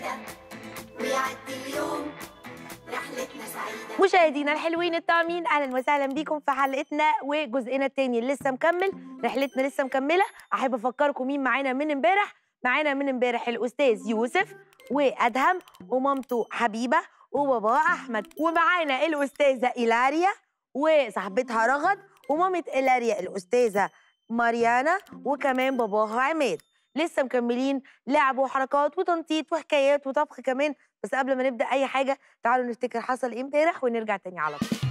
سعيدة ويعدي اليوم رحلتنا سعيدة مشاهدينا الحلوين الطعمين اهلا وسهلا بيكم في حلقتنا وجزئنا التاني اللي لسه مكمل رحلتنا لسه مكمله احب افكركم مين معانا من امبارح معانا من امبارح الاستاذ يوسف وادهم ومامته حبيبه وباباه احمد ومعانا الاستاذه ايلاريا وصاحبتها رغد ومامه ايلاريا الاستاذه ماريانا وكمان باباها عماد لسه مكملين لعب وحركات وتنطيط وحكايات وطبخ كمان بس قبل ما نبدا اي حاجه تعالوا نفتكر حصل ايه امبارح ونرجع تاني على طول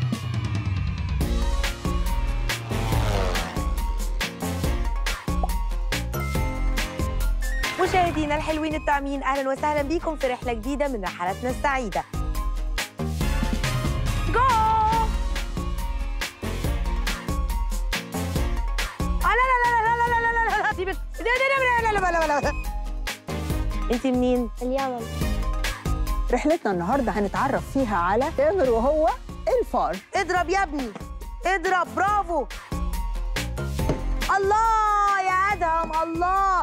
مشاهدينا الحلوين الطعمين اهلا وسهلا بيكم في رحله جديده من رحلاتنا السعيده جو آه لا لا لا لا لا لا لا لا لا سيبك لا لا لا لا لا لا لا انت منين؟ اليمن رحلتنا النهارده هنتعرف فيها على تامر وهو الفار اضرب يا ابني اضرب برافو الله يا ادهم الله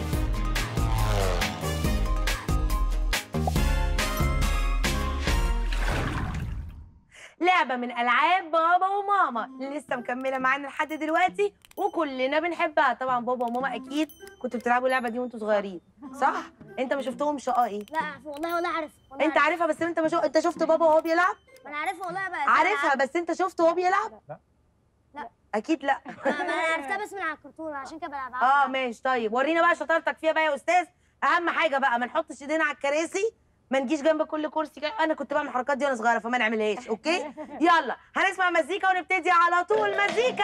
لعبة من ألعاب بابا وماما اللي لسه مكملة معانا لحد دلوقتي وكلنا بنحبها طبعا بابا وماما أكيد كنتوا بتلعبوا اللعبة دي وانتوا صغيرين صح؟ أنت ما شفتهمش اه إيه؟ لا أعرف والله ولا أعرف ولا أنت أعرف. عارفها بس أنت ما شو... أنت شفت بابا وهو بيلعب؟ ما أنا عارفها والله بقى عارفها بس أنت شفته وهو بيلعب؟ لا. لا. أكيد لا ما ما أنا عرفتها بس من على الكرتون عشان كده بلعبها اه ماشي طيب ورينا بقى شطارتك فيها بقى يا استاذ اهم حاجه بقى ما نحطش ايدينا على الكراسي ما نجيش جنب كل كرسي كده. انا كنت بعمل الحركات دي وانا صغيره فما نعملهاش اوكي يلا هنسمع مزيكا ونبتدي على طول مزيكا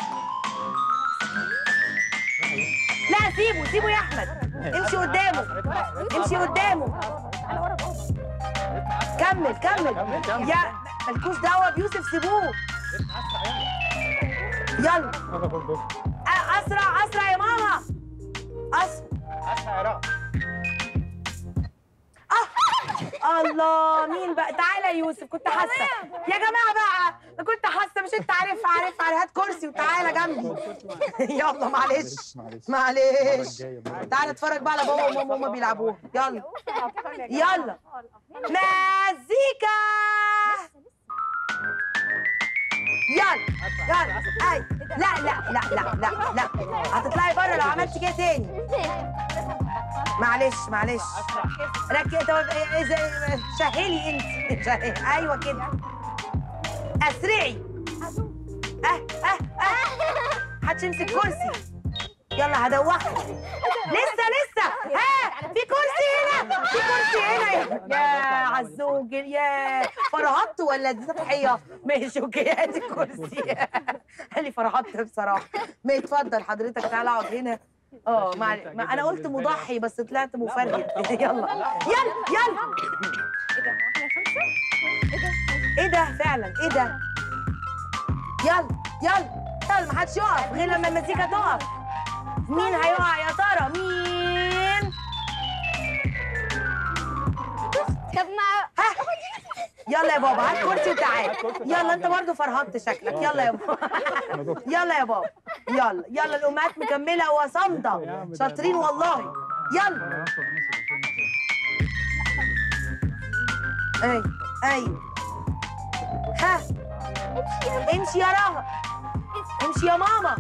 لا سيبه سيبه يا احمد امشي قدامه امشي قدامه كمل كمل يا مالكوش دعوه بيوسف سيبوه يلا أ- اسرع اسرع يا ماما اسرع الله مين بقى تعالى يا يوسف كنت حاسه يا جماعه بقى أنا كنت حاسه مش انت عارف عارف هات كرسي وتعالى جنبي يلا معلش معلش تعالى اتفرج بقى على بابا وماما هما بيلعبوها يلا يلا مزيكا يلا يلا اي لا لا لا لا لا لا هتطلعي بره لو عملتي كده تاني معلش معلش ركز طب إذا- سهلي انت سهلي. ايوه كده اسرعي اه اه اه هتمسك كرسي يلا هدوخك لسه لسه ها في كرسي هنا في كرسي هنا يا عزوج يا فرهطت ولا دي تضحيه ماشي اوكي هاتي الكرسي قال لي فرهطت بصراحه ما اتفضل حضرتك تعالى اقعد هنا اه معلش ما انا قلت مضحي بس طلعت مفرد يلا يلا يلا ايه ده فعلا ايه ده يلا يلا يلا ما حدش يقف غير لما المزيكا تقف مين هيقع يا ترى مين طب ما يلا يا بابا هات كرسي وتعال يلا انت برضه فرهطت شكلك يلا يا بابا يلا يا بابا يلا يلا الامهات مكمله وصامده شاطرين والله يلا اي ايوه ها امشي يا رغد امشي يا ماما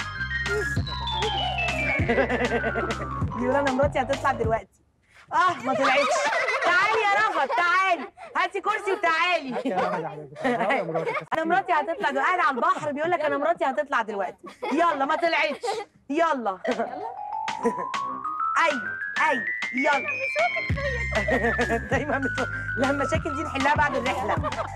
بيقول انا مراتي هتطلع دلوقتي اه ما طلعتش تعالي يا رغد تعالي هاتي كرسي وتعالي انا مراتي هتطلع دلوقتي قاعد على البحر بيقول لك انا مراتي هتطلع دلوقتي يلا ما طلعتش يلا ايوه ايوه يلا دايما بت... لا المشاكل دي نحلها بعد الرحله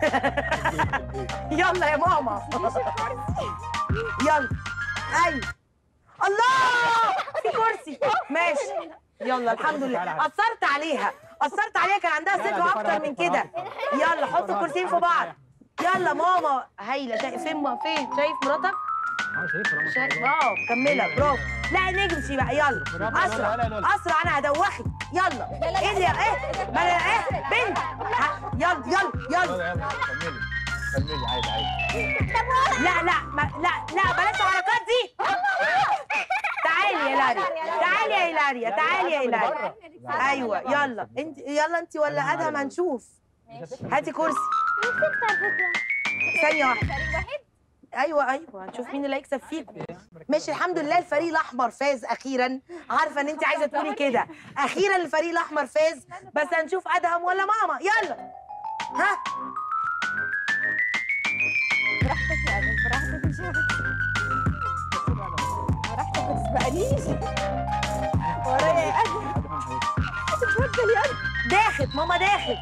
يلا يا ماما يلا ايوه الله في كرسي ماشي يلا الحمد لله اثرت عليها اثرت عليها كان عندها ثقه اكتر من كده يلا حط الكرسيين في بعض يلا ماما هايله شايف فين ما فين شايف مراتك شايف اه مكمله برافو لا نمشي بقى يلا اسرع اسرع انا هدوخك يلا ايه اللي ايه ما انا ايه بنت ه- يلا يلا يلا كملي كملي عادي عادي لا لا ما لا لا بلاش الحركات دي تعالي تعالي يا لاريا تعالي يا هيلاريا تعالي يا هيلاريا ايوه يلا انت يلا انت ولا ادهم هنشوف هاتي كرسي ثانيه واحده ايوه ايوه هنشوف مين اللي هيكسب فيكم ماشي الحمد لله الفريق الاحمر فاز اخيرا عارفه ان انت عايزه تقولي كده اخيرا الفريق الاحمر فاز بس هنشوف ادهم ولا ماما يلا ها براحتك يا ادم براحتك مش براحتك ما تسبقنيش ورايا يا ادم اتفضل يا ادم داخل ماما داخل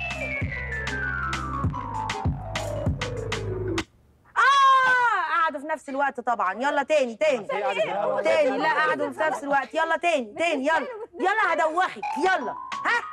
اه قعدوا في نفس الوقت طبعا يلا تاني تاني تاني لا قعدوا في نفس الوقت يلا تاني تاني يلا يلا هدوخك يلا ها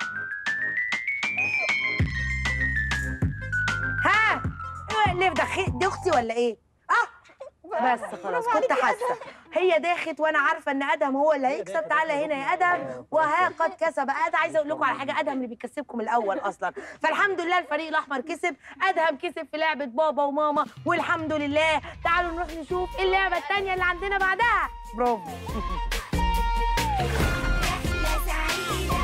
ها إيه، ليه دخي دي اختي ولا ايه اه بس خلاص كنت حاسه هي داخت وانا عارفه ان ادهم هو اللي هيكسب تعالى هنا يا ادهم وها قد كسب ادهم عايزه اقول لكم على حاجه ادهم اللي بيكسبكم الاول اصلا فالحمد لله الفريق الاحمر كسب ادهم كسب في لعبه بابا وماما والحمد لله تعالوا نروح نشوف إيه اللعبه الثانيه اللي عندنا بعدها برافو رحلة سعيدة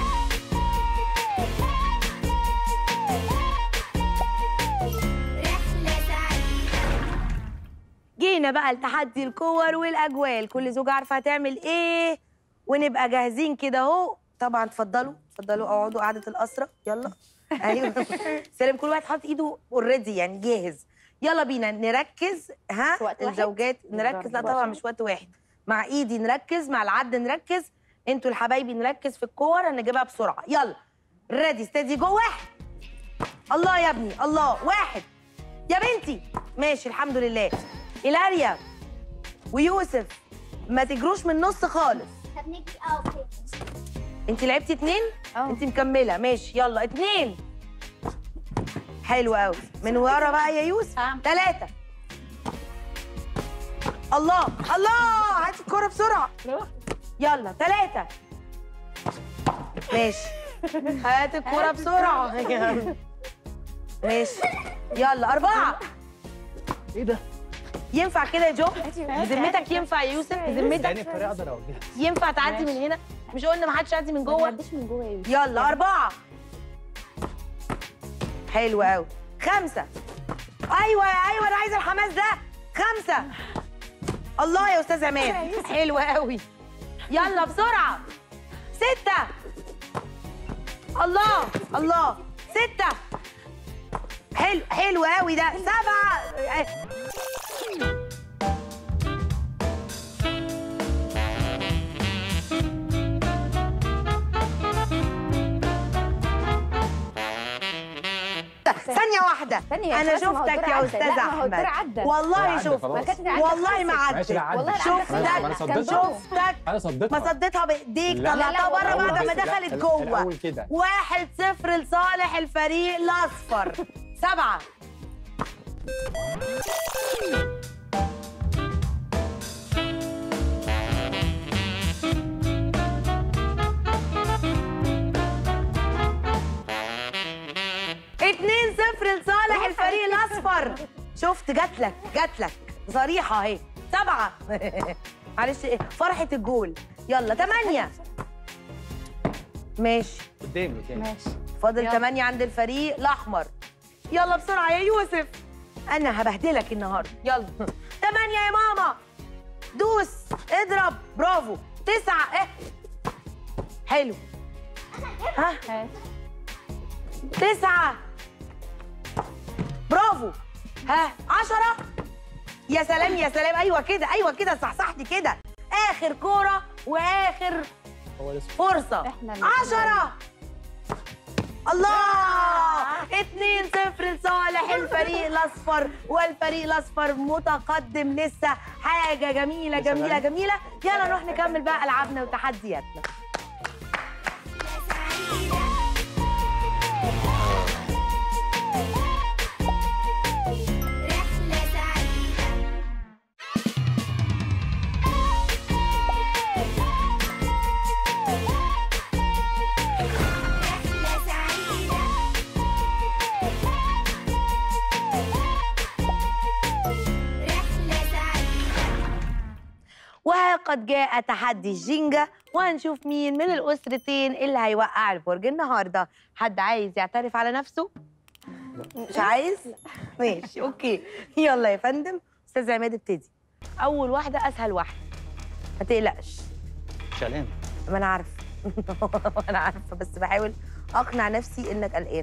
رحلة سعيدة جينا بقى لتحدي الكور والاجوال كل زوجه عارفه هتعمل ايه ونبقى جاهزين كده اهو طبعا اتفضلوا اتفضلوا اقعدوا قعده الاسره يلا ايوه سلام كل واحد حاطط ايده اوريدي يعني جاهز يلا بينا نركز ها في وقت واحد؟ الزوجات نركز لا طبعا مش وقت واحد مع ايدي نركز مع العد نركز انتوا الحبايبي نركز في الكور هنجيبها بسرعه يلا ريدي استدي جو واحد الله يا ابني الله واحد يا بنتي ماشي الحمد لله إيلاريا ويوسف ما تجروش من النص خالص طب نيجي اه اوكي انت لعبتي اتنين اه. انت مكمله ماشي يلا اتنين حلو قوي من ورا بقى يا يوسف ثلاثة الله الله هاتي الكرة بسرعة يلا ثلاثة ماشي هات الكرة بسرعة ماشي يلا أربعة ايه ده؟ ينفع كده يا جو بذمتك ينفع يا يوسف بذمتك يعني بطريقه اقدر اواجهها ينفع تعدي من هنا مش قلنا ما حدش يعدي من ما جوه تعديش من جوه يا يوسف يلا أربعة حلو قوي خمسة أيوة أيوة أنا عايزة الحماس ده خمسة الله يا أستاذ عماد حلو قوي يلا بسرعة ستة الله الله ستة حلو حلو قوي ده سبعة ثانية واحدة ثانية أنا بس ما هو شفتك الدور يا عدى. أستاذ لا، ما هو أحمد الدور عدى. والله عدى شفتك خلاص. ما كانت العدة والله ما خمسة. ماشي، لا عدت عدى. والله العدة شفتك خمسة. ما أنا كان صديتها. جوه. شفتك انا صديتها ما صديتها بايديك لا، لا، طلعتها بره والله بعد ما لا، دخلت ال- جوه الاول كده واحد صفر لصالح الفريق الاصفر سبعه اتنين صفر لصالح الفريق الاصفر شفت جات لك جات لك صريحه اهي سبعه معلش إيه، فرحه الجول يلا ثمانيه ماشي قدامي تاني ماشي فاضل يلا. ثمانية عند الفريق الأحمر يلا بسرعة يا يوسف أنا هبهدلك النهاردة يلا ثمانية يا ماما دوس اضرب برافو تسعة ايه حلو ها تسعة برافو ها عشرة يا سلام يا سلام أيوة كده أيوة كده صحصحتي كده آخر كورة وآخر هو لسه فرصة إحنا اللي- عشرة الله اتنين صفر لصالح الفريق الأصفر والفريق الأصفر متقدم لسه حاجة جميلة لسه جميلة غالي. جميلة يلا نروح نكمل بقى ألعابنا وتحدياتنا سعيدة رحلة سعيدة رحلة سعيدة رحلة سعيدة وقد جاء تحدي الجينجا وهنشوف مين من الأسرتين اللي هيوقع البرج النهارده حد عايز يعترف على نفسه مش عايز ماشي اوكي يلا يا فندم استاذ عماد ابتدي اول واحده اسهل واحده ما تقلقش مش قلقان ما انا عارفه انا عارفه بس بحاول اقنع نفسي انك قلقان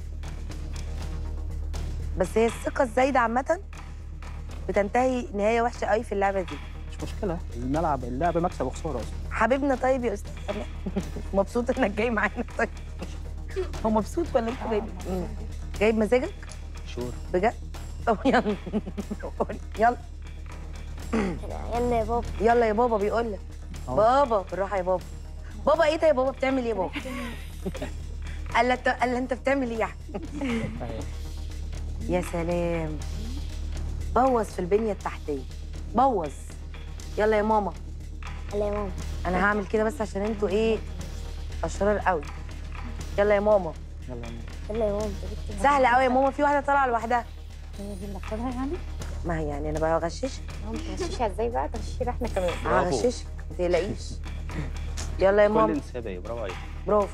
بس هي الثقه الزايده عامه بتنتهي نهايه وحشه قوي في اللعبه دي مش مشكله الملعب اللعب مكسب وخساره اصلا حبيبنا طيب يا استاذ عماد مبسوط انك جاي معانا طيب هو مبسوط ولا انت جاي مم. جاي بمزاجك شور بجد طب يلا قول. يلا يلا يا بابا يلا يا بابا بيقول لك أهو. بابا بالراحه يا بابا بابا ايه ده يا بابا بتعمل ايه يا بابا قال لك قال لي انت بتعمل ايه يا أحمد؟ يا سلام بوظ في البنيه التحتيه بوظ يلا يا ماما يلا يا ماما انا هعمل كده بس عشان انتوا ايه اشرار قوي يلا يا ماما يلا يلا يا ماما سهله قوي يا ماما في واحده طالعه لوحدها هي دي اللي اخدها يعني ما هي يعني انا بغششك تغششها ازاي بقى تغششيها احنا كمان برافو. هغششك ما تقلقيش يلا يا كل ماما انسابه برافو عليك برافو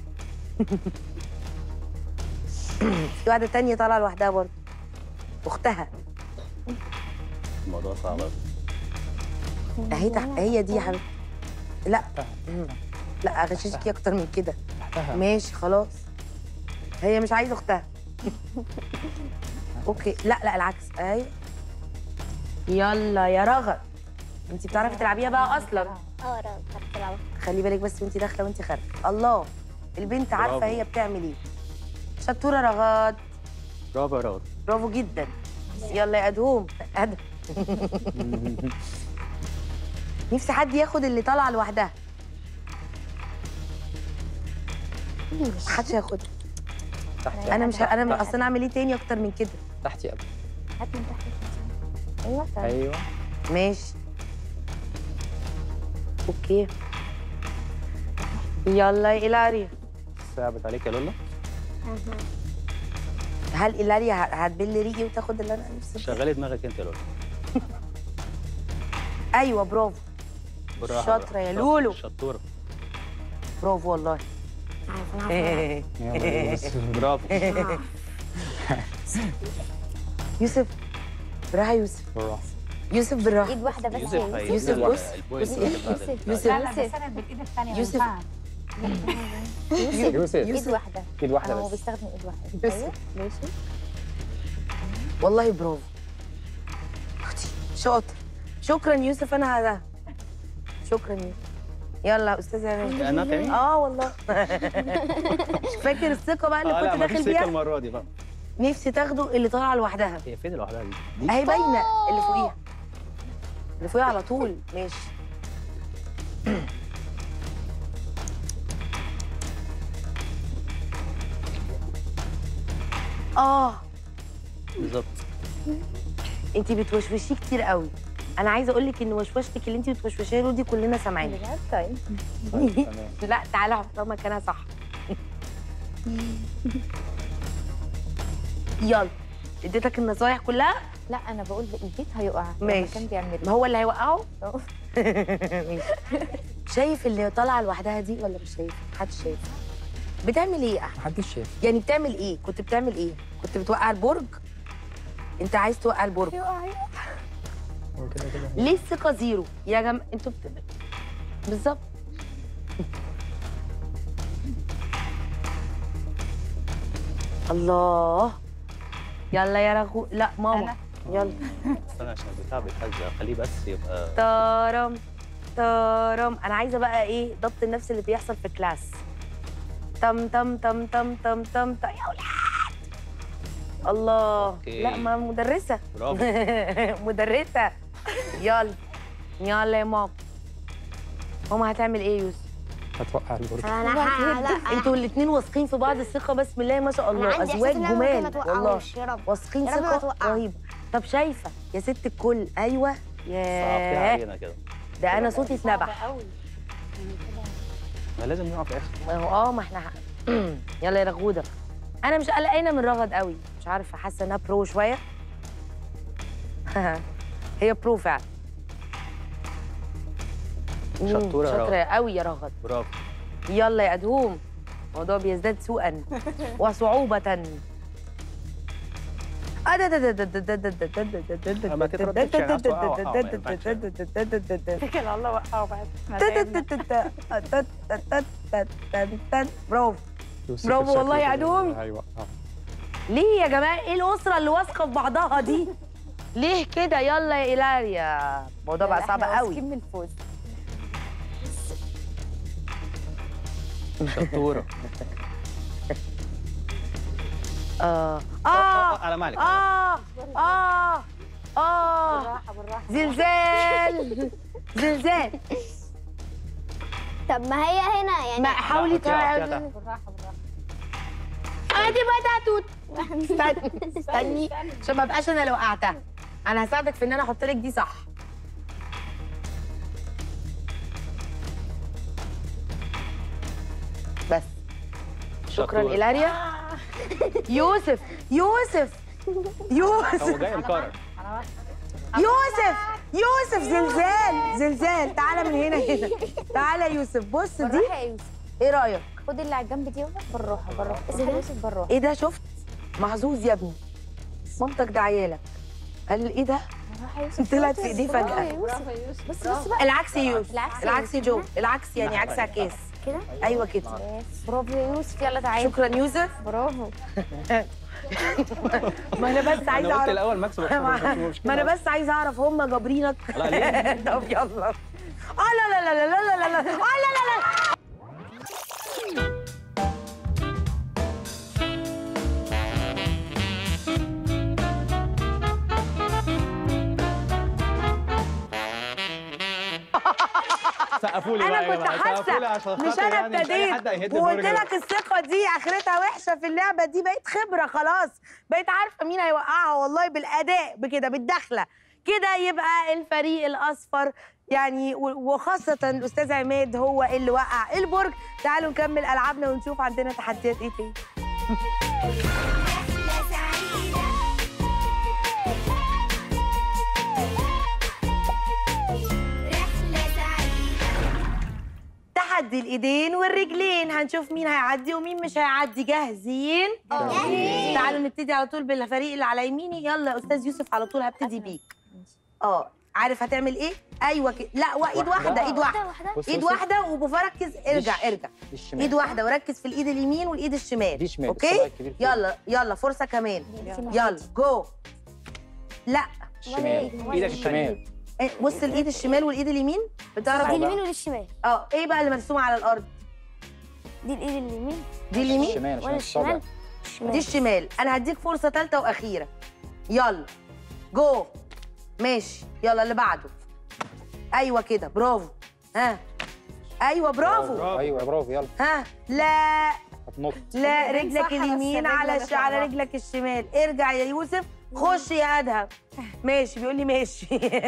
في واحدة تانية طالعة لوحدها برضه أختها الموضوع صعب أوي. أهي تحت هي دي يا حبيبتي لا مم. لا أغششك أكتر من كده تحتها ماشي خلاص هي مش عايزة أختها أوكي لا لا العكس أيوة يلا يا رغد أنت بتعرفي تلعبيها بقى أصلا اه انا بحب العب خلي بالك بس وأنت داخلة وأنت خارجة الله البنت عارفة برافو. هي بتعمل إيه شطورة رغد برافو يا راجل برافو جدا يلا يا ادهم ادهم نفسي حد ياخد اللي طالعه لوحدها محدش هياخد تحتي انا مش ه- انا تحت. اصلا انا اعمل ايه تاني اكتر من كده تحتي قبل هات من تحت ايوه تعالى. ايوه ماشي اوكي يلا يا إيلاريا صعبت عليك يا لولا هل إيلاريا ه- هتبل ريقي وتاخد اللي انا نفسي فيه؟ شغلي دماغك انت يا لولا ايوه برافو بالراحه شاطرة بالراحة. يا شاطرة، لولو. شطوره برافو والله برافو يوسف بالراحه يا يوسف بالراحه يوسف بالراحه ايد واحده بس يوسف هي- يوسف بص. البوينت بص. اللي بعد ال- يوسف لا لا بس انا بالايد الثانيه يوسف. يوسف يوسف ايد واحده ايد واحده هو بس بيستخدم ايد واحده بس. ايوه ماشي والله برافو اختي شاطر شكرا يوسف انا هذا شكرا يوسف يلا استاذ عماد انا تاني اه والله مش فاكر الثقه بقى اللي آه، لا كنت مفيش داخل سكه بيها المره دي بقى نفسي تاخده اللي طالعه لوحدها هي فين لوحدها دي؟ اهي باينه اللي فوقيها اللي فوقيها على طول ماشي اه بالظبط انت بتوشوشيه كتير قوي انا عايزه اقول لك ان وشوشتك اللي انت بتوشوشيها له دي كلنا سامعينها بجد طيب طيب، تمام لا تعالى حطها مكانها صح يلا اديتك النصايح كلها لا انا بقول البيت هيقع ماشي. لما كان بيعمل ما هو اللي هيوقعه أهو. ماشي. شايف اللي طالعه لوحدها دي ولا مش شايف محدش شايف بتعمل ايه يا احمد محدش شايف يعني بتعمل ايه كنت بتعمل ايه كنت بتوقع البرج انت عايز توقع البرج يقع يقع. هو كده كده ليه الثقه زيرو يا جماعه انتوا بت... بالظبط الله يلا يا رغو لا ماما يلا استنى عشان البتاع بيتهزق خليه بس يبقى تارم تارم انا عايزه بقى ايه ضبط النفس اللي بيحصل في كلاس تم تم تم تم تم تم تم يا ولاد الله أوكي. لا ما مدرسه برافو مدرسه يلا يلا يا ماما ماما هتعمل ايه يا يوسف هتوقع البرج انا ه- لا انتوا الاثنين واثقين في بعض الثقه بسم الله ما شاء أنا الله عندي إحساس ازواج إن أنا ممكن ما جمال والله توقعوش، يا رب واثقين يا رب ما ثقه توقعوا. رهيبه طب شايفه يا ست الكل ايوه صعبتيها ياه علينا كده ده انا صوتي اتنبح قوي ما لازم نقع في الاخر ما هو اه ما احنا ح- يلا يا رغوده انا مش قلقانه من رغد قوي مش عارفه حاسه انها برو شويه هي برو فعلا مم، شطورة يا شاطره رغد. قوي يا رغد برافو يلا يا ادهم الموضوع بيزداد سوءا وصعوبة ما تترددش يعني عاوز توقعه، وقعه، ما ينفعش. اتكل على الله وقعه بعد إحنا تعبنا. برافو يوسف برافو الشكل والله يا كده. أدهم. ايوه آه. ليه يا جماعة ايه الأسرة اللي واثقة في بعضها دي؟ ليه كده يلا يا إيلاريا الموضوع بقى لا، صعب إحنا قوي واثقين من الفوز شطوره اه آه، اه على مالك اه اه اه بالراحه بالراحه زلزال زلزال طب ما هي هنا يعني ما حاولي لا، حطيها- حطيها تعالي تحت. بالراحه بالراحه ادي بقى توت استني استني عشان ما ابقاش انا اللي وقعتها انا هساعدك في ان انا احط لك دي صح بس شكرا شطورة. إيلاريا يوسف يوسف هو يوسف جاي مكرر يوسف يوسف زلزال زلزال تعالى من هنا هنا تعالى يا يوسف بص دي بالراحه يا يوسف ايه رايك خد اللي على الجنب دي بقى بالراحه بالراحه اسحب يوسف بالراحه ايه ده شفت محظوظ يا ابني مامتك دعيالك قال ايه ده بالراحه يا يوسف طلعت في ايديه برافو فجأة. يا يوسف بص بص بقى العكس يا يوسف العكس يا العكس يا يوسف. جو العكس يعني لا، عكس لا. عكاس كده ايوه كده بس برافو يا يوسف يلا تعالى شكرا يوسف برافو ما انا بس عايزه انا قلت اعرف الاول مكسب ما ما انا بس عايزه اعرف هم جابرينك لا ليه؟ طب يلا اه لا لا لا لا لا لا لا لا اه لا لا لا سقفوا لي انا بقى يا كنت جماعة، سقفوا لي حاسه عشان مش خاطر انا يعني مش أي حد ابتديت هيهد وقلت البرجر. لك الثقه دي اخرتها وحشه في اللعبه دي بقيت خبره خلاص بقيت عارفه مين هيوقعها والله بالاداء بكده بالدخله كده يبقى الفريق الاصفر يعني و- وخاصة الأستاذ عماد هو اللي وقع البرج تعالوا نكمل ألعابنا ونشوف عندنا تحديات إيه تاني رحلة سعيدة رحلة سعيدة تحدي الإيدين والرجلين هنشوف مين هيعدي ومين مش هيعدي جاهزين؟ تعالوا نبتدي على طول بالفريق اللي على يميني يلا يا أستاذ يوسف على طول هبتدي بيك اه عارف هتعمل ايه؟ ايوه كده لا وايد واحده ايد واحده واحدة بص- ايد بص- واحده وبركز ارجع دي ارجع دي الشمال ايد واحده وركز في الايد اليمين والايد الشمال دي شمال اوكي الصباع الكبير فوق. يلا يلا فرصه كمان يلا. يلا جو لا الشمال ولا ايدك الشمال إيه، بص الايد الشمال والايد اليمين بتعرف دي اليمين ولا الشمال اه ايه بقى اللي مرسوم على الارض دي الايد اليمين دي اليمين الشمال عشان ولا الصابع الشمال الشمال دي الشمال انا هديك فرصه ثالثه واخيره يلا جو ماشي يلا اللي بعده ايوه كده برافو ها ايوه برافو ايوه برافو يلا ها لا هتنط لا اليمين رجلك صح، بس اليمين الرجل على اللي الش... على طالعة. رجلك الشمال ارجع يا يوسف خش يا ادهم ماشي بيقول لي ماشي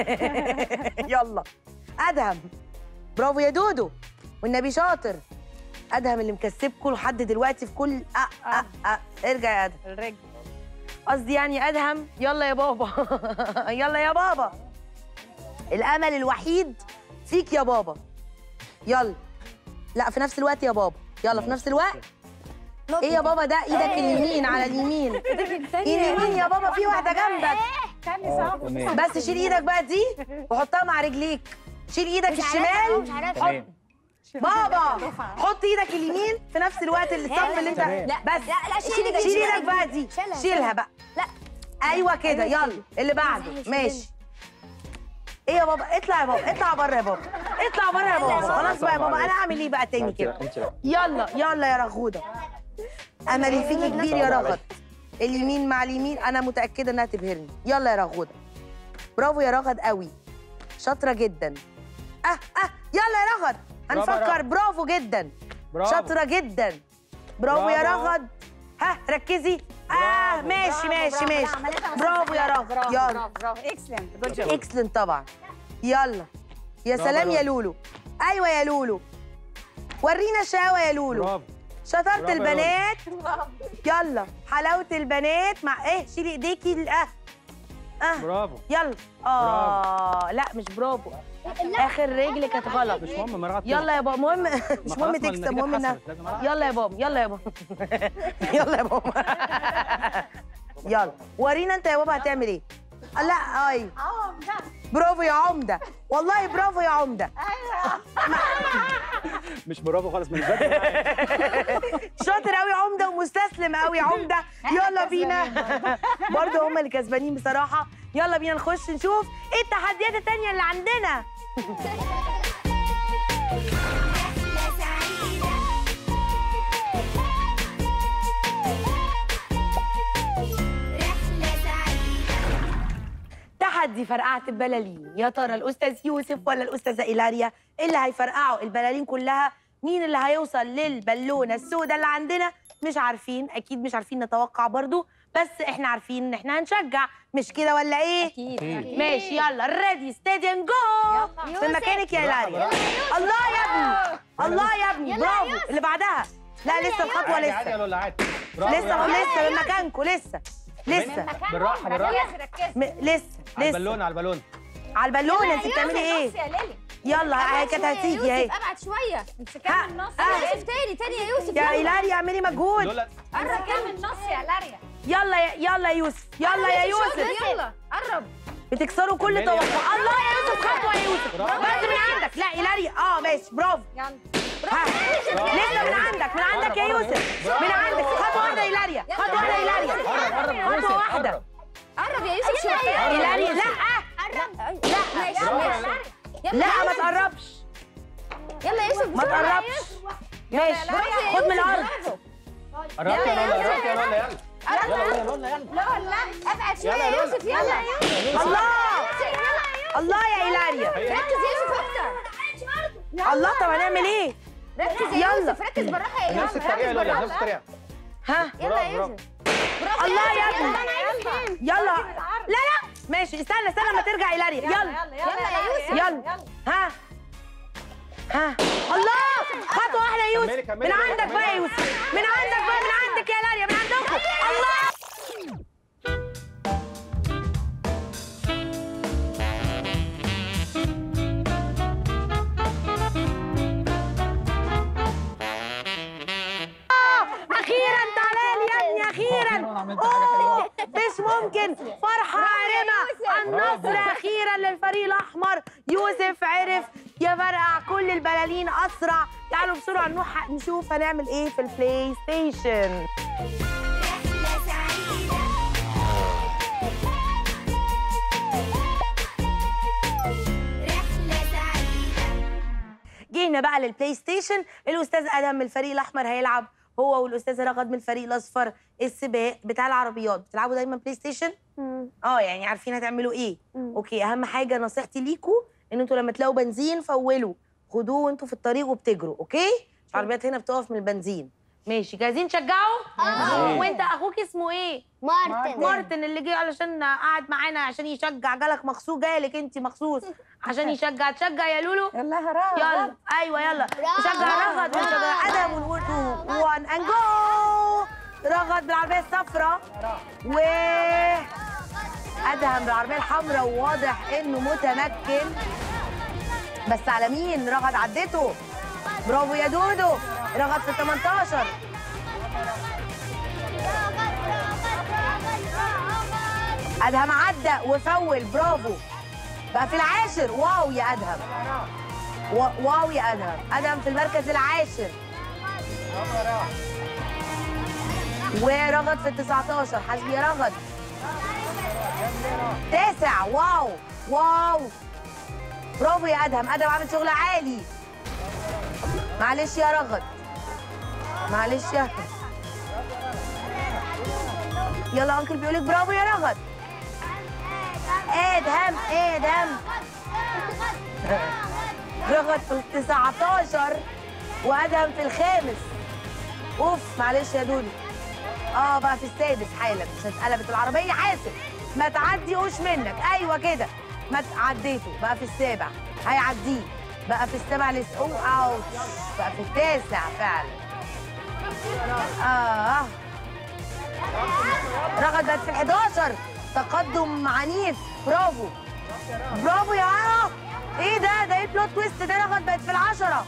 يلا ادهم برافو يا دودو والنبي شاطر ادهم اللي مكسبكم لحد دلوقتي في كل أه أه أه. ارجع يا ادهم الرجل قصدي يعني ادهم يلا يا بابا يلا يا بابا الامل الوحيد فيك يا بابا يلا لا في نفس الوقت يا بابا يلا في نفس الوقت ايه يا بابا ده ايدك اليمين على اليمين اليمين يا بابا في واحده جنبك تاني آه، صعب تمام بس شيل ايدك بقى دي وحطها مع رجليك شيل ايدك مش عارفة الشمال مش عارفة تمام بابا حط ايدك اليمين في نفس الوقت الصف اللي انت تمام. بس لا لا شيل ايدك شيل ايدك بقى دي شيلها، شيلها بقى لا. ايوه كده أيوة يلا اللي بعده شيلها. ماشي ايه يا بابا اطلع يا بابا اطلع بره يا بابا اطلع بره يا بابا خلاص بقى يا بابا انا اعمل ايه بقى تاني كده انت لا يلا يلا يا رغوده املي فيكي كبير يا رغد اليمين مع اليمين انا متاكده انها تبهرني يلا يا رغوده برافو يا رغد قوي شاطره جدا اه اه يلا يا رغد برافو يا هنفكر رغد. برافو جدا برافو شاطره جدا برافو يا برافو. رغد ها ركزي اه برافو. ماشي ماشي ماشي برافو يا رغد يلا برافو اكسلنت جود جوب اكسلنت طبعا يلا يا برافو سلام يا يا رغد. لولو ايوه يا لولو ورينا الشقاوه يا لولو برافو شطارة برافو يا البنات يلا حلاوة البنات مع ايه شيلي ايديكي ال- اه اه برافو يلا اه لا مش برافو اخر رجل كانت غلط مش مهم مرات يلا يا بابا مهم مش مهم تكسب المهم انها يلا يا بابا يلا يا بابا يلا يا بابا يلا ورينا انت يا بابا هتعمل ايه لا اي برافو يا عمده والله برافو يا عمده مش برافو خالص من بدري شاطر قوي عمده ومستسلم قوي عمده يلا بينا برضه هم اللي كسبانين بصراحه يلا بينا نخش نشوف ايه التحديات التانية اللي عندنا رحلة سعيدة رحلة سعيدة تحدي فرقعة البلالين يا ترى الأستاذ يوسف ولا الأستاذة إيلاريا اللي هيفرقعوا البلالين كلها مين اللي هيوصل للبالونة السوداء اللي عندنا مش عارفين أكيد مش عارفين نتوقع برضو بس احنا عارفين ان احنا هنشجع مش كده ولا ايه؟ اكيد ماشي يلا ريدي ستاديوم جو في مكانك يا إيلاريا الله يا ابني الله يا ابني برافو اللي بعدها لا لسه الخطوة عادي عادي لسه يا لولا عادي برافو لسه يا لولا. لسه من مكانكم لسه لسه بالراحه بالراحه م- لسه على لسه البالون على البالون على البالونه انت بتعملي ايه؟ يا ليلي يلا هي كانت هتيجي اهي ابعد شويه امسكها ها، من النص ها. يا يوسف تاني تاني يا يوسف يا ايلاري اعملي مجهود لولا قرب كده من النص يا لاريا يلا يا يلا يا يوسف يلا يا يوسف يلا قرب بتكسروا كل كملي. توقع الله يا يوسف خطوه يا يوسف برافو. بس من عندك لا ايلاري اه ماشي برافو يلا ها. لسه من عندك من عندك يا يوسف من عندك خطوه واحده ايلاريا خطوه واحده ايلاريا خطوه واحده قرب يا يوسف شويه ايلاري لا لا ماشي ماشي لا ما تقربش يلا يا يوسف ما تقربش ماشي خد من الارض قربت يا لولا قربت يا لولا يلا يلا يا لولا يلا لا لا ابعد شويه يلا يا يا يوسف يلا الله يلا الله يا ايلاريا ركز يا يوسف اكتر الله طب هنعمل ايه ركز يلا. يا يوسف ركز بالراحه يا نفس يوسف الطريقه يا ركز لولا نفس بالراحه الطريقه ها يلا يا برافو، يوسف برافو الله يا يوسف، ابني. يلا يلا لا لا ماشي استنى استنى ما ترجع ايلاريا يلا يلا يا يوسف يلا ها ها الله خطوه واحده يا كملي، يوسف كملي، من كملي. عندك بقى يا يوسف من عندك بقى من عندك يا لاريا من عندكم الله آه، اخيرا تعالى لي يا ابني اخيرا أوه، مش ممكن فرحه عارمه النصر اخيرا للفريق الاحمر يوسف عرف يفرقع كل البلالين اسرع تعالوا بسرعه نروح نشوف هنعمل ايه في البلاي ستيشن رحلة سعيدة رحلة سعيدة جينا بقى للبلاي ستيشن الاستاذ ادم من الفريق الاحمر هيلعب هو والاستاذ رغد من الفريق الاصفر السباق بتاع العربيات بتلعبوا دايما بلاي ستيشن اه يعني عارفين هتعملوا ايه اوكي اهم حاجه نصيحتي ليكوا ان انتوا لما تلاقوا بنزين فولوا خدوه وانتوا في الطريق وبتجروا اوكي العربيات هنا بتقف من البنزين ماشي جاهزين تشجعوا جاهزين. وانت اخوك اسمه ايه مارتن مارتن اللي جه علشان قعد معانا عشان يشجع جالك مخصوص جالك انت مخصوص عشان يشجع تشجع يا لولو يلا هرا يلا ايوه يلا نشجع رغد ونشجع ادم ونقول تو وان اند جو رغد بالعربيه الصفراء و ادهم بالعربيه الحمراء وواضح انه متمكن بس على مين رغد عدته برافو يا دودو رغد في 18 ادهم عدى وفول برافو بقى في العاشر واو يا ادهم و- واو يا ادهم ادهم في المركز العاشر ورغد في ال 19 حسبي يا رغد تاسع واو واو برافو يا ادهم ادهم عامل شغل عالي معلش يا رغد معلش يا يلا انكل بيقولك برافو يا رغد ادهم ادهم رغد في ال 19 وادهم في الخامس اوف معلش يا دودو اه بقى في السادس حالا مش اتقلبت العربيه حاسب ما تعديهوش منك ايوه كده ما ت- عديته بقى في السابع هيعديه بقى في السابع لسه اوه اوتش بقى في التاسع فعلا اه رغد بقت في ال 11 تقدم عنيف برافو برافو يا عرب ايه ده ده ايه البلوت تويست ده رغد بقت في العشرة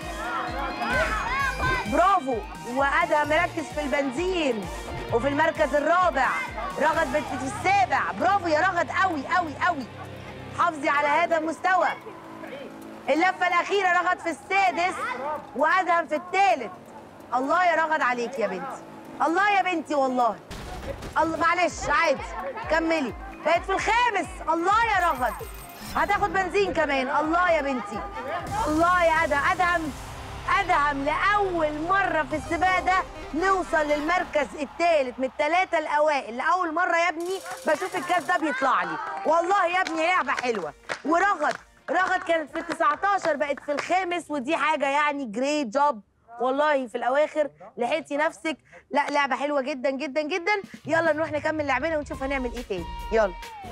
برافو وادهم مركز في البنزين وفي المركز الرابع رغد بقت في السابع برافو يا رغد قوي قوي قوي حافظي على هذا المستوى اللفة الأخيرة رغد في السادس وأدهم في الثالث الله يا رغد عليك يا بنتي الله يا بنتي والله الله معلش عادي كملي بقت في الخامس الله يا رغد هتاخد بنزين كمان الله يا بنتي الله يا أدهم أدهم أدهم لأول مرة في السباق ده نوصل للمركز الثالث من الثلاثة الأوائل لأول مرة يا ابني بشوف الكاس ده بيطلع لي والله يا ابني لعبة حلوة ورغد رغد كانت في 19 بقت في الخامس ودي حاجة يعني جريت جوب والله في الأواخر لحقتي نفسك لا لعبة حلوة جدا جدا جدا يلا نروح نكمل لعبنا ونشوف هنعمل إيه تاني يلا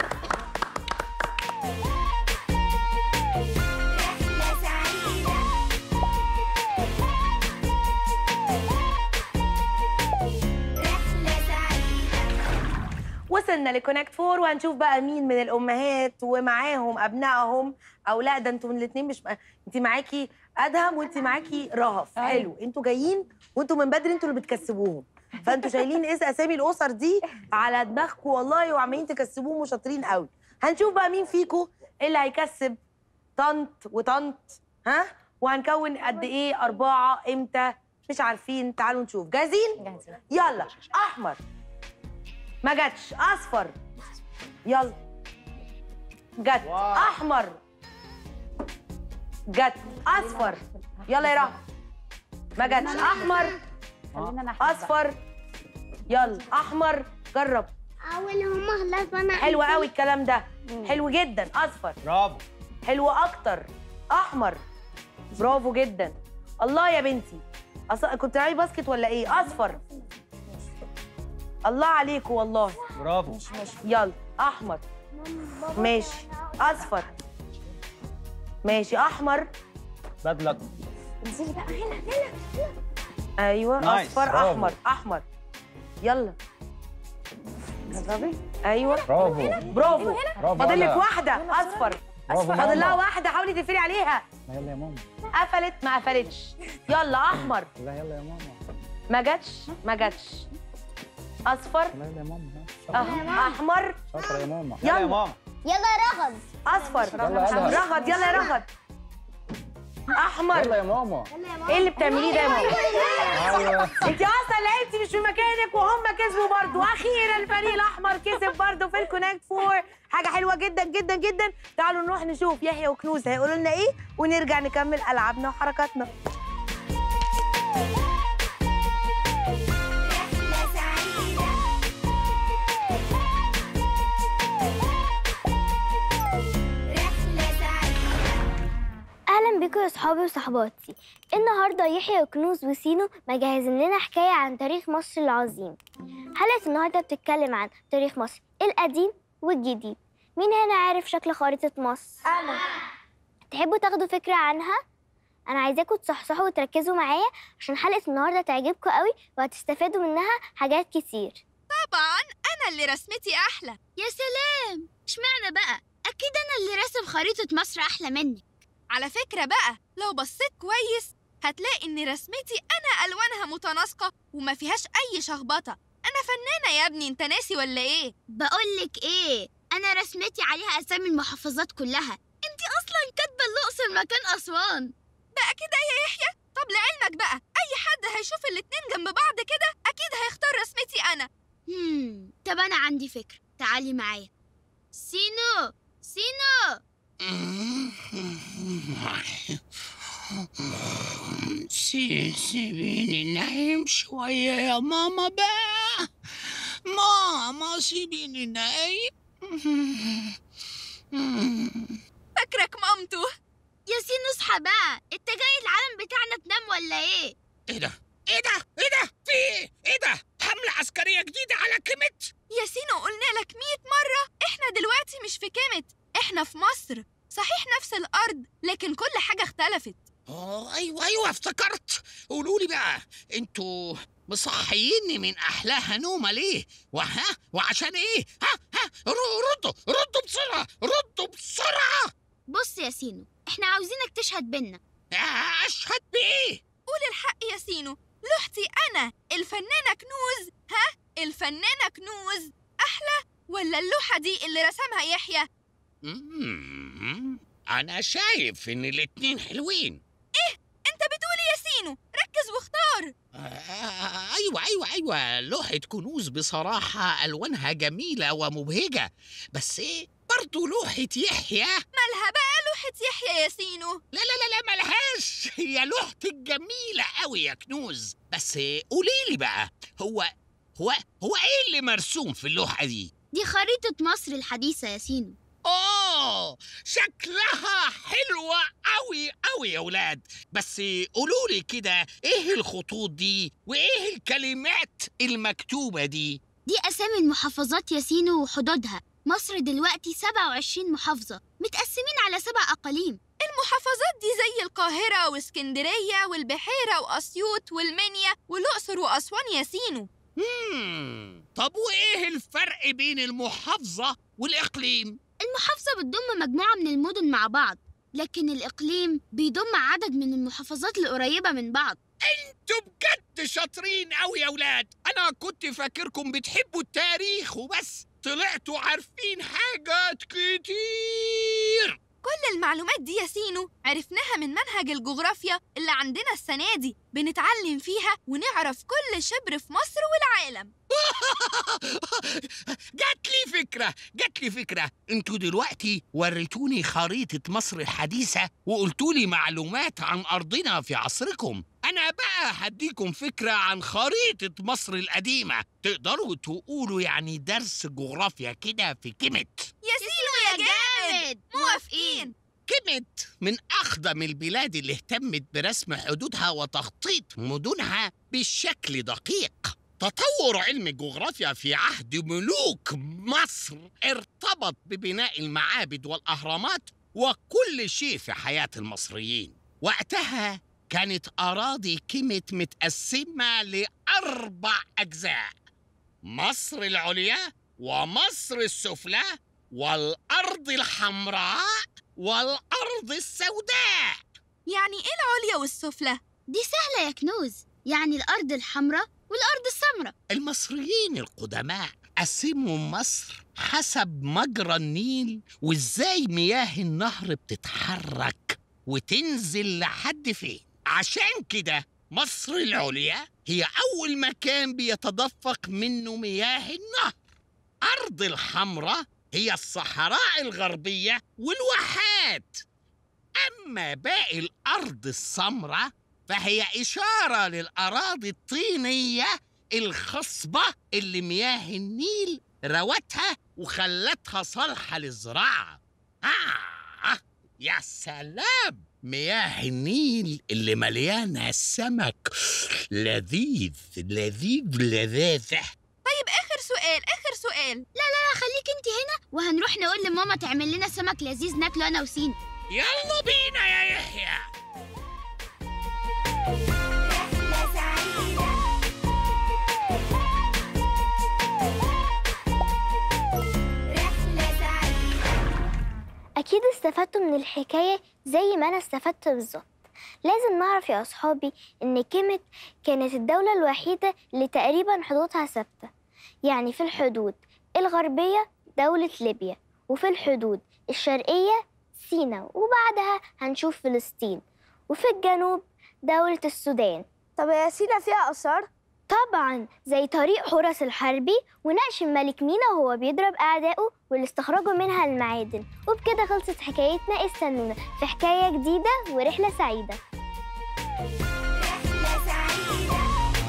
رحلة سعيدة رحلة سعيدة وصلنا لكونكت فور وهنشوف بقى مين من الامهات ومعاهم ابنائهم او لا ده انتوا من الاثنين مش انت معاكي ادهم وانت معاكي رهف حلو انتوا جايين وانتوا من بدري انتوا اللي بتكسبوهم فانتوا شايلين اس اسامي الاسر دي على دماغكم والله وعمالين تكسبوهم وشاطرين قوي هنشوف بقى مين فيكم اللي هيكسب طنط وطنط ها وهنكون قد ايه اربعه امتى مش عارفين تعالوا نشوف جاهزين جاهزين يلا احمر ما جاتش اصفر يلا جت واو. احمر جت اصفر يلا يا رهف ما جاتش احمر اصفر يلا احمر جرب اول هما خلاص وانا حلو قوي الكلام ده حلو جدا اصفر برافو حلو اكتر احمر برافو جدا الله يا بنتي أص... كنت بتلعبي باسكت ولا ايه اصفر الله عليكم والله برافو يلا احمر ماشي اصفر ماشي احمر باد لك انزلي بقى هنا هنا ايوه نايس، اصفر برافو. احمر احمر يلا جربي ايوه برافو برافو برافو فاضل لك يلا. واحده اصفر برافو فاضل لها ماما. واحده حاولي تقفلي عليها يلا يا ماما قفلت ما قفلتش يلا احمر لا يلا يا ماما ما جاتش ما جاتش اصفر لا يلا يا ماما أه. احمر شاطرة يا ماما يلا. يلا يا ماما يلا يا رغد اصفر يلا يلا. رغد يلا يا رغد احمر يلا يا ماما ايه اللي بتعمليه ده يا ماما ايوه انت اصلا لعبتي مش في مكانك وهم كسبوا برضه واخيرا الفريق الاحمر كسب برضه في الكونكت فور حاجه حلوه جدا جدا جدا تعالوا نروح نشوف يحيى وكنوز هيقولوا لنا ايه ونرجع نكمل العابنا وحركاتنا رحلة سعيدة رحلة سعيدة اهلا بيكم يا صحابي وصحباتي النهارده يحيى وكنوز وسينو مجهزين لنا حكايه عن تاريخ مصر العظيم حلقه النهارده بتتكلم عن تاريخ مصر القديم والجديد مين هنا عارف شكل خريطه مصر انا تحبوا تاخدوا فكره عنها انا عايزاكم تصحصحوا وتركزوا معايا عشان حلقه النهارده تعجبكم قوي وهتستفادوا منها حاجات كتير طبعا انا اللي رسمتي احلى يا سلام اشمعنى بقى اكيد انا اللي راسم خريطه مصر احلى منك على فكره بقى لو بصيت كويس هتلاقي ان رسمتي انا الوانها متناسقه وما فيهاش اي شخبطه انا فنانه يا ابني انت ناسي ولا ايه بقولك ايه انا رسمتي عليها اسامي المحافظات كلها انت اصلا كاتبه الاقصر مكان اسوان بقى كده يا يحيى طب لعلمك بقى اي حد هيشوف الاتنين جنب بعض كده اكيد هيختار رسمتي انا هم طب انا عندي فكرة تعالي معايا سينو سينو سي سيبيني نايم شوية يا ماما بقى ماما سيبيني نايم فاكرك مامته يا سينو اصحى بقى انت جاي العالم بتاعنا تنام ولا ايه ايه ده ايه ده ايه ده في ايه ايه ده حملة عسكرية جديدة على كيميت يا سينو قلنا لك 100 مرة احنا دلوقتي مش في كامت احنا في مصر صحيح نفس الأرض لكن كل حاجة اختلفت اه ايوه ايوه افتكرت قولوا لي بقى انتوا مصحيني من احلاها نومه ليه وها وعشان ايه ها ها ر- ردوا ردوا بسرعة ردوا بسرعة بص يا سينو احنا عاوزينك تشهد بينا أشهد بإيه؟ قول الحق يا سينو لوحتي أنا الفنانة كنوز ها الفنانة كنوز أحلى ولا اللوحة دي اللي رسمها يحيى مم، أنا شايف إن الاتنين حلوين أنت بتقول إيه يا سينو ركز واختار آه، أيوة أيوة أيوة لوحة كنوز بصراحة ألوانها جميلة ومبهجة بس إيه برضو لوحة يحيى مالها بقى لوحة يحيى يا سينو لا لا لا لا ملهاش هي لوحتك جميلة أوي يا كنوز بس قوليلي بقى هو هو هو إيه اللي مرسوم في اللوحة دي؟ دي خريطة مصر الحديثة يا سينو أوه شكلها حلوة أوي أوي يا ولاد بس قولولي كده إيه الخطوط دي وإيه الكلمات المكتوبة دي؟ دي أسامي المحافظات يا سينو وحدودها مصر دلوقتي 27 محافظة متقسمين على سبع أقاليم المحافظات دي زي القاهرة واسكندرية والبحيرة وأسيوط والمنيا والأقصر وأسوان يا سينو مم. طب وإيه الفرق بين المحافظة والإقليم؟ المحافظة بتضم مجموعة من المدن مع بعض لكن الإقليم بيضم عدد من المحافظات القريبة من بعض انتوا بجد شاطرين قوي يا ولاد انا كنت فاكركم بتحبوا التاريخ وبس طلعتوا عارفين حاجات كتير كل المعلومات دي يا سينو عرفناها من منهج الجغرافيا اللي عندنا السنة دي بنتعلم فيها ونعرف كل شبر في مصر والعالم جات لي فكرة جات لي فكرة انتوا دلوقتي وريتوني خريطة مصر الحديثة وقلتوا لي معلومات عن أرضنا في عصركم أنا بقى هديكم فكرة عن خريطة مصر القديمة تقدروا تقولوا يعني درس جغرافيا كده في كيمت يا سينو يا جامد موافقين كيمت من أقدم البلاد اللي اهتمت برسم حدودها وتخطيط مدنها بشكل دقيق تطور علم الجغرافيا في عهد ملوك مصر ارتبط ببناء المعابد والأهرامات وكل شيء في حياة المصريين وقتها كانت أراضي كيمت متقسمة لأربع أجزاء مصر العليا ومصر السفلى والأرض الحمراء والأرض السوداء يعني إيه العليا والسفلى؟ دي سهلة يا كنوز يعني الأرض الحمراء والأرض السمراء المصريين القدماء قسموا مصر حسب مجرى النيل وازاي مياه النهر بتتحرك وتنزل لحد فين عشان كده مصر العليا هي أول مكان بيتدفق منه مياه النهر أرض الحمراء هي الصحراء الغربية والواحات أما باقي الأرض السمراء فهي إشارة للأراضي الطينية الخصبة اللي مياه النيل روتها وخلتها صالحة للزراعة آه يا سلام مياه النيل اللي مليانة سمك لذيذ لذيذ لذاذة طيب آخر سؤال آخر سؤال لا خليك انت هنا وهنروح نقول لماما تعمل لنا سمك لذيذ ناكله أنا وسين يلا بينا يا يحيى رحلة سعيدة رحلة سعيدة أكيد استفدتوا من الحكاية زي ما أنا استفدت بالظبط لازم نعرف يا أصحابي إن كيمت كانت الدولة الوحيدة اللي تقريبا حدودها ثابتة يعني في الحدود الغربية دولة ليبيا وفي الحدود الشرقية سينا وبعدها هنشوف فلسطين وفي الجنوب دولة السودان طب يا سينا فيها آثار؟ طبعا زي طريق حورس الحربي ونقش الملك مينا وهو بيضرب أعدائه واللي استخرجوا منها المعادن وبكده خلصت حكايتنا استنونا في حكاية جديدة ورحلة سعيدة رحلة سعيدة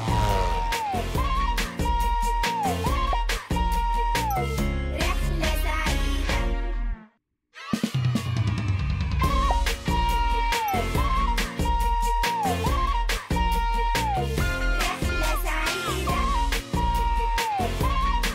رحلة سعيدة رحلة سعيدة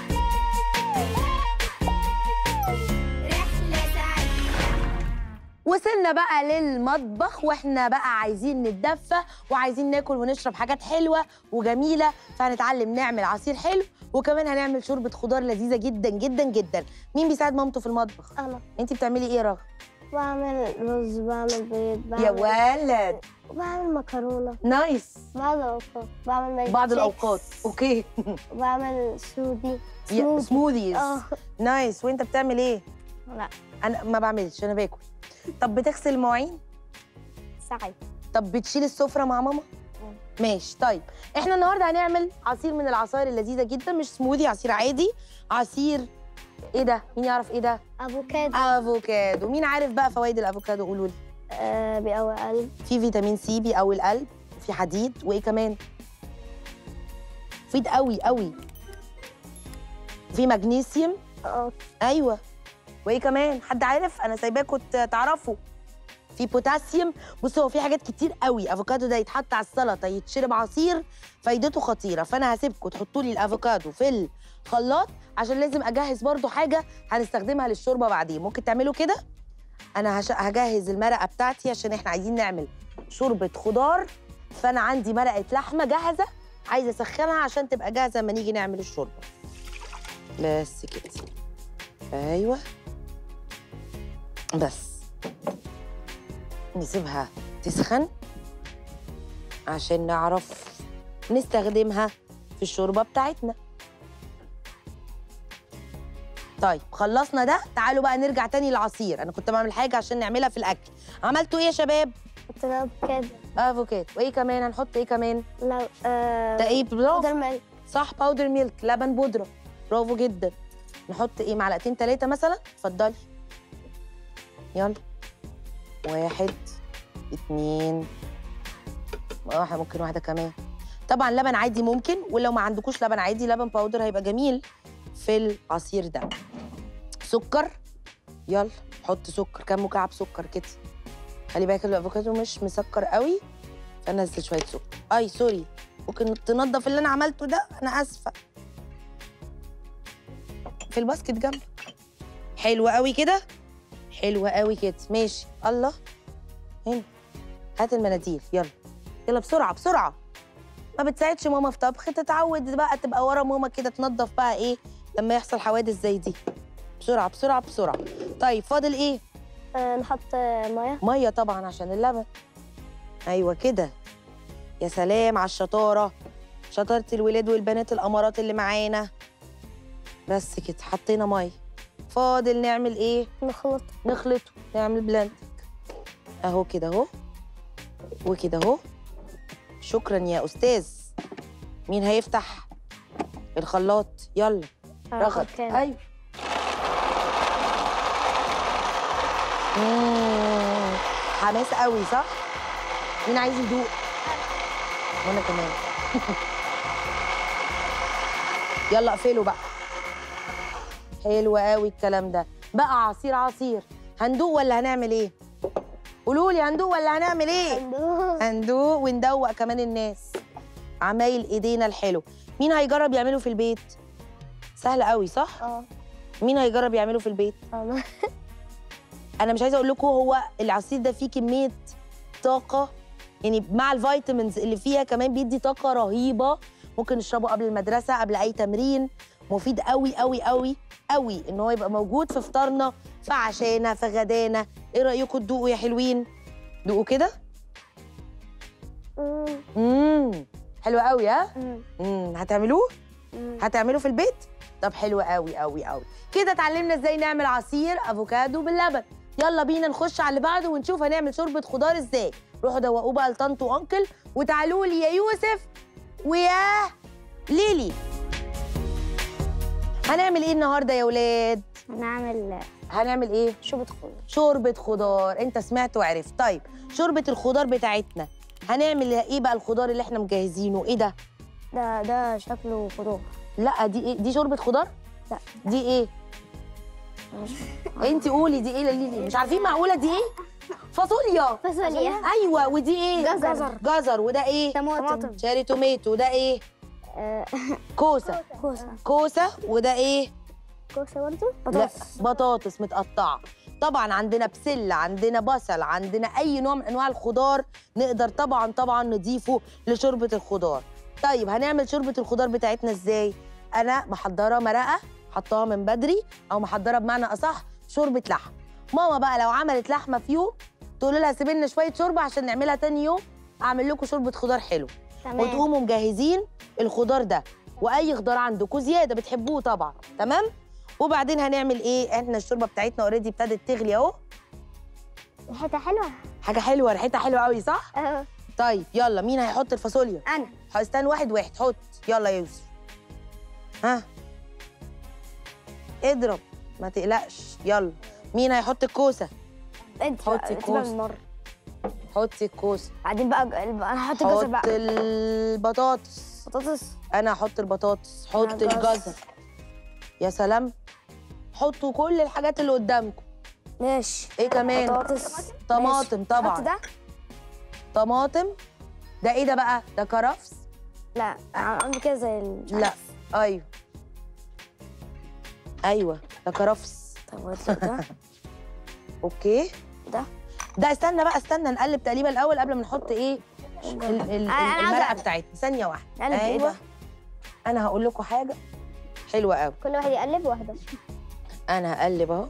رحلة سعيدة وصلنا بقى للمطبخ واحنا بقى عايزين نتدفى وعايزين ناكل ونشرب حاجات حلوه وجميله فهنتعلم نعمل عصير حلو وكمان هنعمل شوربه خضار لذيذه جدا جدا جدا مين بيساعد مامته في المطبخ انا انت بتعملي ايه يا رغم بعمل رز بعمل بيض يا بعمل ولد بعمل مكرونه نايس بعض الاوقات بعمل ميل بعض كيكس. الاوقات اوكي بعمل سموذي يا سموذي. سموذيز اه نايس وانت بتعمل ايه لا انا ما بعملش انا باكل طب بتغسل المواعين ساعات طب بتشيل السفره مع ماما ماشي طيب احنا النهارده هنعمل عصير من العصاير اللذيذه جدا مش سموذي عصير عادي عصير ايه ده مين يعرف ايه ده افوكادو افوكادو مين عارف بقى فوائد الافوكادو قولوا لي آه بيقوي قلب في فيتامين سي بيقوي القلب وفي حديد وايه كمان مفيد قوي قوي في مغنيسيوم اه ايوه وايه كمان حد عارف انا سايباكم ت- تعرفوا في بوتاسيوم بص هو في حاجات كتير قوي افوكادو ده يتحط على السلطه يتشرب عصير فايدته خطيره فانا هسيبكم تحطوا لي الافوكادو في الخلاط عشان لازم اجهز برضو حاجه هنستخدمها للشوربه بعدين ممكن تعملوا كده انا هش... هجهز المرقه بتاعتي عشان احنا عايزين نعمل شوربه خضار فانا عندي مرقه لحمه جاهزه عايزه اسخنها عشان تبقى جاهزه لما نيجي نعمل الشوربه بس كده ايوه بس نسيبها تسخن عشان نعرف نستخدمها في الشوربه بتاعتنا طيب خلصنا ده تعالوا بقى نرجع تاني للعصير انا كنت بعمل حاجه عشان نعملها في الاكل عملتوا ايه يا شباب قلت له افوكادو افوكادو وايه كمان هنحط ايه كمان لا آه ده ايه برافو بودر ميلك صح باودر ميلك لبن بودره برافو جدا نحط ايه معلقتين ثلاثه مثلا اتفضلي يلا واحد اتنين واحد ممكن واحده كمان طبعا لبن عادي ممكن ولو ما عندكوش لبن عادي لبن باودر هيبقى جميل في العصير ده سكر يلا حط سكر كام مكعب سكر كده خلي بالك الافوكادو مش مسكر قوي فنزل شويه سكر اي سوري ممكن تنضف اللي انا عملته ده انا اسفه في الباسكت جنبك حلو قوي كده حلو قوي كده ماشي الله هنا هات المناديل يلا يلا بسرعه بسرعه ما بتساعدش ماما في طبخ تتعود بقى تبقى ورا ماما كده تنضف بقى ايه لما يحصل حوادث زي دي بسرعه بسرعه بسرعه طيب فاضل ايه آه نحط آه، ميه ميه طبعا عشان اللبن ايوه كده يا سلام على الشطاره شطاره الولاد والبنات الامارات اللي معانا بس كده حطينا ميه فاضل نعمل ايه نخلط نخلطه نعمل بلند اهو كده اهو وكده اهو شكرا يا استاذ مين هيفتح الخلاط يلا رغد أفوكادو. ايوه مم، حماس قوي صح مين عايز يدوق وانا كمان يلا اقفلوا بقى حلو قوي الكلام ده بقى عصير عصير هندوق ولا هنعمل ايه قولوا لي هندوق ولا هنعمل ايه هندوق وندوق كمان الناس عمايل ايدينا الحلو مين هيجرب يعمله في البيت سهل قوي صح اه مين هيجرب يعمله في البيت أنا. انا مش عايزه اقول لكم هو العصير ده فيه كميه طاقه يعني مع الفيتامينز اللي فيها كمان بيدي طاقه رهيبه ممكن نشربه قبل المدرسه قبل اي تمرين مفيد قوي قوي قوي قوي ان هو يبقى موجود في فطارنا في عشانا في غدانا ايه رايكم تدوقوا يا حلوين دوقوا كده مم. امم حلو قوي ها مم. امم هتعملوه مم. هتعملوا في البيت طب حلو قوي قوي قوي كده اتعلمنا ازاي نعمل عصير افوكادو باللبن يلا بينا نخش على اللي بعده ونشوف هنعمل شوربه خضار ازاي روحوا دوقوه بقى لطنط وانكل وتعالوا لي يا يوسف ويا ليلي هنعمل ايه النهارده يا ولاد هنعمل هنعمل ايه شوربة خضار شوربه خضار انت سمعت وعرفت طيب شوربه الخضار بتاعتنا هنعمل ايه بقى الخضار اللي احنا مجهزينه ايه ده ده ده شكله خضار لا دي ايه دي شوربه خضار لا. دي ايه انت قولي دي ايه لليلي مش عارفين معقوله دي ايه فاصوليا فاصوليا ايوه ودي ايه جزر. جزر وده ايه طماطم شاري توميتو ده ايه آه، كوسه كوسة كوسه وده ايه كوسة برضه لا بطاطس متقطعه طبعا عندنا بسله عندنا بصل عندنا اي نوع من انواع الخضار نقدر طبعا طبعا نضيفه لشوربه الخضار طيب هنعمل شوربه الخضار بتاعتنا ازاي انا محضره مرقه حطاها من بدري او محضره بمعنى اصح شوربه لحم ماما بقى لو عملت لحمه في يوم تقول لها سيبي لنا شويه شوربه عشان نعملها تاني يوم اعمل لكم شوربه خضار حلو تمام وتقوموا مجهزين الخضار ده واي خضار عندكم زياده بتحبوه طبعا تمام وبعدين هنعمل ايه احنا الشوربه بتاعتنا اوريدي ابتدت تغلي اهو ريحتها حلوه حاجه حلوه ريحتها حلوه قوي صح اه طيب يلا مين هيحط الفاصوليا انا استنى واحد واحد حط يلا يا يوسف ها اضرب ما تقلقش يلا مين هيحط الكوسه انت حطي بقى- كوسة. تبقى من مره حطي الكوسه بعدين بقى ج- انا هحط الجزر حط بقى البطاطس بطاطس انا هحط البطاطس حط أنا جزر. الجزر يا سلام حطوا كل الحاجات اللي قدامكم ماشي ايه كمان بطاطس طماطم حط طبعا ده طماطم ده ايه ده بقى ده كرفس لا عندي كده زي ال- مش لا عارف. ايوه ايوه ده كرفس طب وإيه ده اوكي ده ده استنى بقى استنى نقلب تقليبه الاول قبل ما نحط ايه ال- ال- ال- أنا عاوزة المرقه أقلب. بتاعتنا ثانيه واحده نقلب بإيه ده؟ انا هقول لكم حاجه حلوه قوي كل واحد يقلب واحده انا هقلب اهو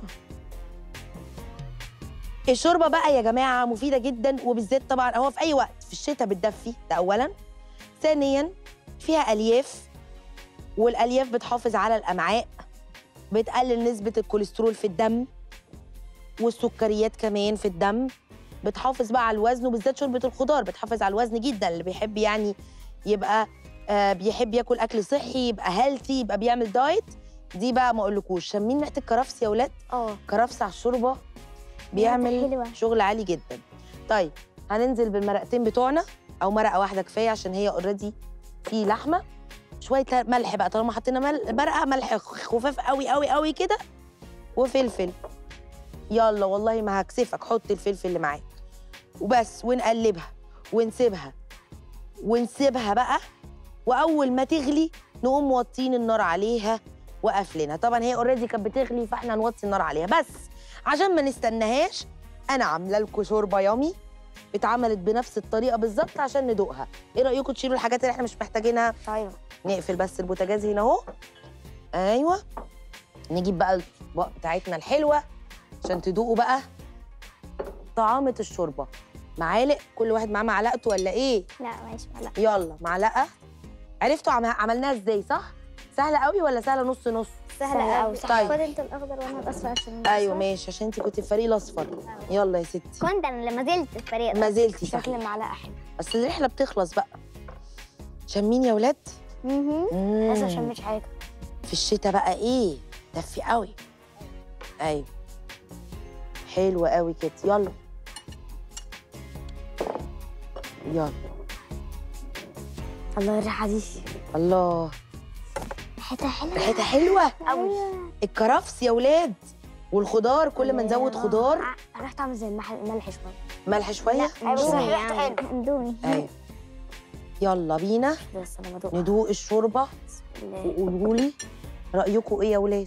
الشوربه بقى يا جماعه مفيده جدا وبالذات طبعا هو في اي وقت في الشتاء بتدفي ده اولا ثانيا فيها الياف والالياف بتحافظ على الامعاء بتقلل نسبه الكوليسترول في الدم والسكريات كمان في الدم بتحافظ بقى على الوزن وبالذات شوربه الخضار بتحافظ على الوزن جدا اللي بيحب يعني يبقى آه بيحب ياكل اكل صحي يبقى هيلثي يبقى بيعمل دايت دي بقى ما اقولكوش شامين ريحه الكرفس يا ولاد اه كرفس على الشوربه حلوة. بيعمل شغل عالي جدا طيب هننزل بالمرقتين بتوعنا او مرقه واحده كفايه عشان هي اوريدي في لحمه شويه ملح بقى طالما حطينا مل... مرقه ملح خفاف قوي قوي قوي كده وفلفل يلا والله ما هكسفك حط الفلفل اللي معاك وبس ونقلبها ونسيبها ونسيبها بقى واول ما تغلي نقوم موطين النار عليها وقافلينها طبعا هي اوريدي كانت بتغلي فاحنا نوطي النار عليها بس عشان ما نستناهاش انا عامله لكم شوربه يامي اتعملت بنفس الطريقه بالظبط عشان ندوقها ايه رايكم تشيلوا الحاجات اللي احنا مش محتاجينها طيب نقفل بس البوتاجاز هنا اهو ايوه نجيب بقى الاطباق بتاعتنا الحلوه عشان تدوقوا بقى طعامه الشوربه معالق كل واحد معاه معلقته ولا ايه لا ماشي لا يلا معلقه عرفتوا عم- عملناها ازاي صح سهله قوي ولا سهله نص نص سهله قوي طيب. خد انت الاخضر وانا الاصفر عشان ايوه ماشي عشان انت كنت في الفريق الاصفر يلا يا ستي كنت انا لما زلت في الفريق ما زلتي شكل صحيح معلقه حلوه اصل الرحله بتخلص بقى شامين يا ولاد اها لسه مم. شميتش حاجه في الشتاء بقى ايه دفي قوي ايوه حلو قوي كده يلا يلا الله الريحه دي الله ريحتها حلوه ريحتها حلوه قوي الكرفس يا ولاد والخضار كل ما نزود خضار ريحته عامله زي المح- الملح شويه ملح شويه اندومي يعني اندومي ايوه يلا بينا بس انا بدوق ندوق الشوربه وقولوا لي رايكم ايه يا ولاد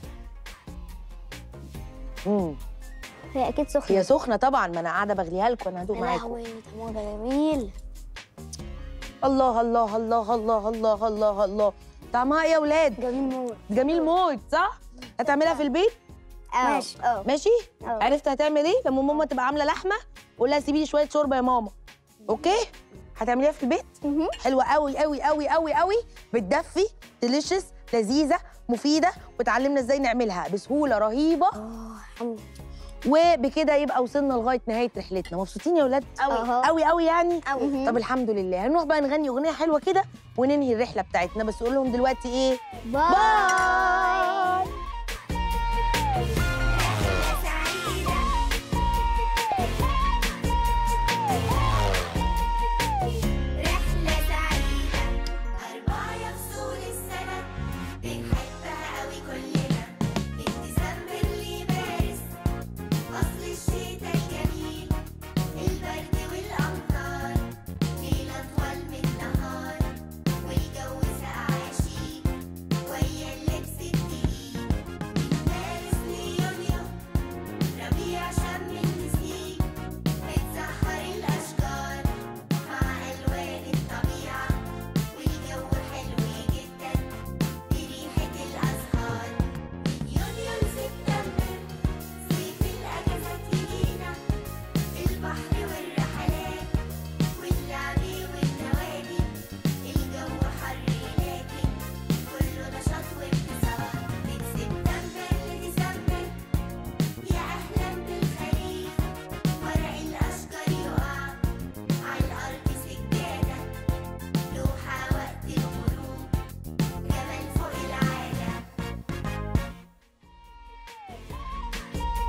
امم هي اكيد سخنه هي سخنه طبعا ما انا قاعده بغليها لكم انا هدوق يا معاكم لهوي طعمها ده جميل الله الله الله الله الله الله الله طعمها ايه يا ولاد جميل موت جميل موت صح هتعملها في البيت ماشي اه ماشي اه عرفت هتعمل ايه لما ماما تبقى عامله لحمه قول لها سيبي لي شويه شوربه يا ماما اوكي هتعمليها في البيت مهم. حلوه قوي قوي قوي قوي قوي بتدفي ديليشس لذيذه مفيده وتعلمنا ازاي نعملها بسهوله رهيبه اه حلو وبكده يبقى وصلنا لغايه نهايه رحلتنا مبسوطين يا ولاد أهو. قوي قوي يعني قوي طب الحمد لله هنروح بقى نغني اغنيه حلوه كده وننهي الرحله بتاعتنا بس قول لهم دلوقتي ايه باي